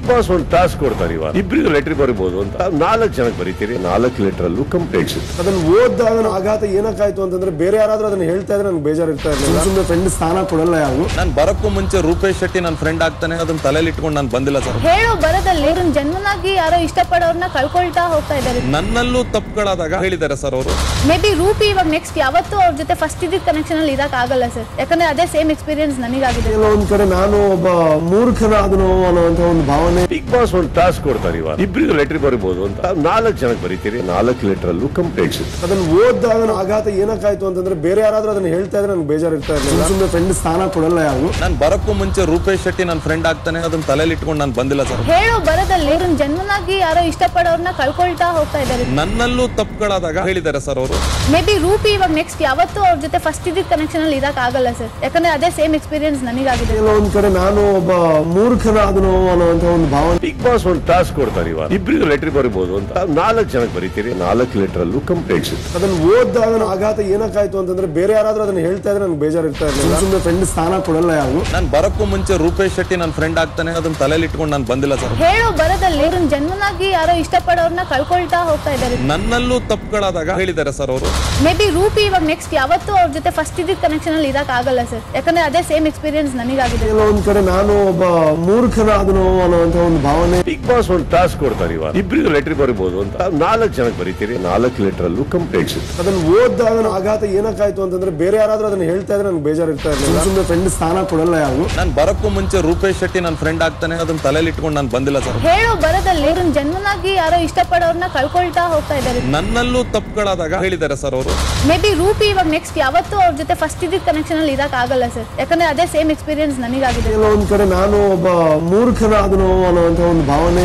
boss ಒಂದು task ಕೊಡ್ತಾರೆ ಇವಾಗ ಇಬ್ಬರಿಗೂ ಲೆಟರ್ ಬರೀಬಹುದು ಅಂತ ನಾಲ್ಕು ಜನಕ್ಕೆ ಬರೀತೀರಿ ನಾಲ್ಕು ಲೆಟರ್ ಅಲ್ಲೂ ಕಂಪ್ಲೇಂಟ್ಸ್ ಅದನ್ನ ಓದಿದಾಗ ನನ್ನ ಆಘಾತ ಏನಕ್ಕಾಯ್ತು ಅಂತಂದ್ರೆ ಬೇರೆ ಯಾರಾದ್ರೂ ಅದನ್ನ ಹೇಳ್ತಾ ಇದ್ರೆ ನಂಗೆ ಬೇಜಾರು ಇರ್ತಾ ಇರಲಿಲ್ಲ ಸುಮ್ಮನೆ ಫ್ರೆಂಡ್ ಸ್ಥಾನ ಕೊಡಲ್ಲ ಯಾರು ನಾನು ಬರಕ್ಕೂ ಮುಂಚೆ ರೂಪೇಶ್ ಶೆಟ್ಟಿ ನನ್ನ ಫ್ರೆಂಡ್ ಆಗ್ತಾನೆ ಅದನ್ನ ತಲೆಯಲ್ಲಿ ಇಟ್ಕೊಂಡು ನಾನು ಬಂದಿಲ್ಲ ಸರ್ ಹೇಳೋ ಬರದಲ್ಲಿ ಇವ್ರನ್ನ ಜನ್ಮನಾಗಿ ಯಾರೋ ಇಷ್ಟಪಡೋರ್ನ ಕಳ್ಕೊಳ್ತಾ ಹೋಗ್ತಾ ಇದ್ದಾರೆ ನನ್ನಲ್ಲೂ ತಪ್ಪುಗಳಾದಾಗ ಹೇಳಿದ್ದಾರೆ ಸರ್ ಅವರು ಮೇ ಬಿ ರೂಪಿ ಇವಾಗ ನೆಕ್ಸ್ಟ್ ಯಾವತ್ತೂ ಅವ್ರ ಜೊತೆ ಫಸ್ಟ್ ಇದ್ದಿದ್ದ ಕನೆಕ್ಷನ್ ಅಲ್ಲಿ ಇರಕ್ ಆಗಲ್ಲ ಸರ್ ಯಾಕಂದ್ರೆ ಅದೇ ಸೇಮ್ ಎಕ್ಸ್ಪೀರಿಯನ್ಸ್ ನನಗಾಗಿದೆ ಎಲ್ಲೋ ಒಂದ್ ಕಡೆ ನಾನು ಒಬ್ಬ ಮೂರ್ಖನಾದನು ಅನ್ನುವಂತ ಒಂದು ಭಾವನೆ ಬಿಗ್ ಬಾಸ್ ಒಂದು ಟಾಸ್ಕ್ ಕೊಡ್ತಾರೆ ಇವಾಗ ಇಬ್ಬರಿಗೂ ಲೆಟರ್ ಬರೀಬಹುದು ಅಂತ ನಾಲ್ಕು ಜನಕ್ಕೆ ಬರೀತೀರಿ ನಾಲ್ಕು ಲೆಟರ್ ಅಲ್ಲೂ ಕಂಪ್ಲೇಂಟ್ಸ್ ಅದನ್ನ ಓದಿದಾಗ ನನ್ನ ಆಘಾತ ಏನಕ್ಕಾಯ್ತು ಅಂತಂದ್ರೆ ಬೇರೆ ಯಾರಾದ್ರೂ ಅದನ್ನ ಹೇಳ್ತಾ ಇದ್ರೆ ನಂಗೆ ಬೇಜಾರು ಇರ್ತಾ ಇರಲಿಲ್ಲ ಸುಮ್ಮನೆ ಫ್ರೆಂಡ್ ಸ್ಥಾನ ಕೊಡಲ್ಲ ಯಾರು ನಾನು ಬರಕ್ಕೂ ಮುಂಚೆ ರೂಪೇಶ್ ಶೆಟ್ಟಿ ನನ್ನ ಫ್ರೆಂಡ್ ಆಗ್ತಾನೆ ಅದನ್ನ ತಲೆಯಲ್ಲಿ ಇಟ್ಕೊಂಡು ನಾನು ಬಂದಿಲ್ಲ ಸರ್ ಹೇಳೋ ಬರದಲ್ಲಿ ಇವ್ರನ್ನ ಜನ್ಮನಾಗಿ ಯಾರೋ ಇಷ್ಟಪಡೋರ್ನ ಕಳ್ಕೊಳ್ತಾ ಹೋಗ್ತಾ ಇದ್ದಾರೆ ನನ್ನಲ್ಲೂ ತಪ್ಪುಗಳಾದಾಗ ಹೇಳಿದ್ದಾರೆ ಸರ್ ಅವರು ಮೇ ಬಿ ರೂಪಿ ಇವಾಗ ನೆಕ್ಸ್ಟ್ ಯಾವತ್ತೂ ಅವ್ರ ಜೊತೆ ಫಸ್ಟ್ ಇದ್ದಿದ್ದ ಕನೆಕ್ಷನ್ ಅಲ್ಲಿ ಇರಕ್ ಆಗಲ್ಲ ಸರ್ ಯಾಕಂದ್ರೆ ಅದೇ ಸೇಮ್ ಎಕ್ಸ್ಪೀರಿಯನ್ಸ್ ನನಗಾಗಿದೆ ಎಲ್ಲೋ ಒಂದ್ ಕಡೆ ನಾನು ಒಬ್ಬ ಮೂರ್ಖನಾದನು ಅನ್ನುವಂತ ಒಂದು ಭಾವನೆ ಬಿಗ್ ಬಾಸ್ ಒಂದು ಟಾಸ್ಕ್ ಕೊಡ್ತಾರೆ ಇವಾಗ ಇಬ್ಬರಿಗೂ ಲೆಟರ್ ಬರೀಬಹುದು ಅಂತ ನಾಲ್ಕು ಜನಕ್ಕೆ ಬರೀತೀರಿ ನಾಲ್ಕು ಲೆಟರ್ ಅಲ್ಲೂ ಕಂಪ್ಲೇಂಟ್ಸ್ ಅದನ್ನ ಓದಿದಾಗ ನನ್ನ ಆಘಾತ ಏನಕ್ಕಾಯ್ತು ಅಂತಂದ್ರೆ ಬೇರೆ ಯಾರಾದ್ರೂ ಅದನ್ನ ಹೇಳ್ತಾ ಇದ್ರೆ ನಂಗೆ ಬೇಜಾರು ಇರ್ತಾ ಇರಲಿಲ್ಲ ಸುಮ್ಮನೆ ಫ್ರೆಂಡ್ ಸ್ಥಾನ ಕೊಡಲ್ಲ ಯಾರು ನಾನು ಬರಕ್ಕೂ ಮುಂಚೆ ರೂಪೇಶ್ ಶೆಟ್ಟಿ ನನ್ನ ಫ್ರೆಂಡ್ ಆಗ್ತಾನೆ ಅದನ್ನ ತಲೆಯಲ್ಲಿ ಇಟ್ಕೊಂಡು ನಾನು ಬಂದಿಲ್ಲ ಸರ್ ಹೇಳೋ ಬರದಲ್ಲಿ ಇವ್ರನ್ನ ಜನ್ಮನಾಗಿ ಯಾರೋ ಇಷ್ಟಪಡೋರ್ನ ಕಳ್ಕೊಳ್ತಾ ಹೋಗ್ತಾ ಇದ್ದಾರೆ ನನ್ನಲ್ಲೂ ತಪ್ಪುಗಳಾದಾಗ ಹೇಳಿದ್ದಾರೆ ಸರ್ ಅವರು ಮೇ ಬಿ ರೂಪಿ ಇವಾಗ ನೆಕ್ಸ್ಟ್ ಯಾವತ್ತೂ ಅವ್ರ ಜೊತೆ ಫಸ್ಟ್ ಇದ್ದಿದ್ದ ಕನೆಕ್ಷನ್ ಅಲ್ಲಿ ಇರಕ್ ಆಗಲ್ಲ ಸರ್ ಯಾಕಂದ್ರೆ ಅದೇ ಸೇಮ್ ಎಕ್ಸ್ಪೀರಿಯನ್ಸ್ ನನಗಾಗಿದೆ ಎಲ್ಲೋ ಒಂದ್ ಕಡೆ ನಾನು ಒಬ್ಬ ಮೂರ್ಖನಾದನು ಅನ್ನುವಂತ ಒಂದು ಭಾವನೆ ಬಿಗ್ ಬಾಸ್ ಒಂದು ಟಾಸ್ಕ್ ಕೊಡ್ತಾರೆ ಇವಾಗ ಇಬ್ಬರಿಗೂ ಲೆಟರ್ ಬರೀಬಹುದು ಅಂತ ನಾಲ್ಕು ಜನಕ್ಕೆ ಬರೀತೀರಿ ನಾಲ್ಕು ಲೆಟರ್ ಅಲ್ಲೂ ಕಂಪ್ಲೇಂಟ್ಸ್ ಅದನ್ನ ಓದಿದಾಗ ನನ್ನ ಆಘಾತ ಏನಕ್ಕಾಯ್ತು ಅಂತಂದ್ರೆ ಬೇರೆ ಯಾರಾದ್ರೂ ಅದನ್ನ ಹೇಳ್ತಾ ಇದ್ರೆ ನಂಗೆ ಬೇಜಾರು ಇರ್ತಾ ಇರಲಿಲ್ಲ ಸುಮ್ಮನೆ ಫ್ರೆಂಡ್ ಸ್ಥಾನ ಕೊಡಲ್ಲ ಯಾರು ನಾನು ಬರಕ್ಕೂ ಮುಂಚೆ ರೂಪೇಶ್ ಶೆಟ್ಟಿ ನನ್ನ ಫ್ರೆಂಡ್ ಆಗ್ತಾನೆ ಅದನ್ನ ತಲೆಯಲ್ಲಿ ಇಟ್ಕೊಂಡು ನಾನು ಬಂದಿಲ್ಲ ಸರ್ ಹೇಳೋ ಬರದಲ್ಲಿ ಇವ್ರನ್ನ ಜನ್ಮನಾಗಿ ಯಾರೋ ಇಷ್ಟಪಡೋರ್ನ ಕಳ್ಕೊಳ್ತಾ ಹೋಗ್ತಾ ಇದ್ದಾರೆ ನನ್ನಲ್ಲೂ ತಪ್ಪುಗಳಾದಾಗ ಹೇಳಿದ್ದಾರೆ ಸರ್ ಅವರು ಮೇ ಬಿ ರೂಪಿ ಇವಾಗ ನೆಕ್ಸ್ಟ್ ಯಾವತ್ತೂ ಅವ್ರ ಜೊತೆ ಫಸ್ಟ್ ಇದ್ದಿದ್ದ ಕನೆಕ್ಷನ್ ಅಲ್ಲಿ ಇರಕ್ ಆಗಲ್ಲ ಸರ್ ಯಾಕಂದ್ರೆ ಅದೇ ಸೇಮ್ ಎಕ್ಸ್ಪೀರಿಯನ್ಸ್ ನನಗಾಗಿದೆ ಎಲ್ಲೋ ಒಂದ್ ಕಡೆ ನಾನು ಒಬ್ಬ ಮೂರ್ಖನಾದನು ಅನ್ನುವಂತ ಒಂದು ಭಾವನೆ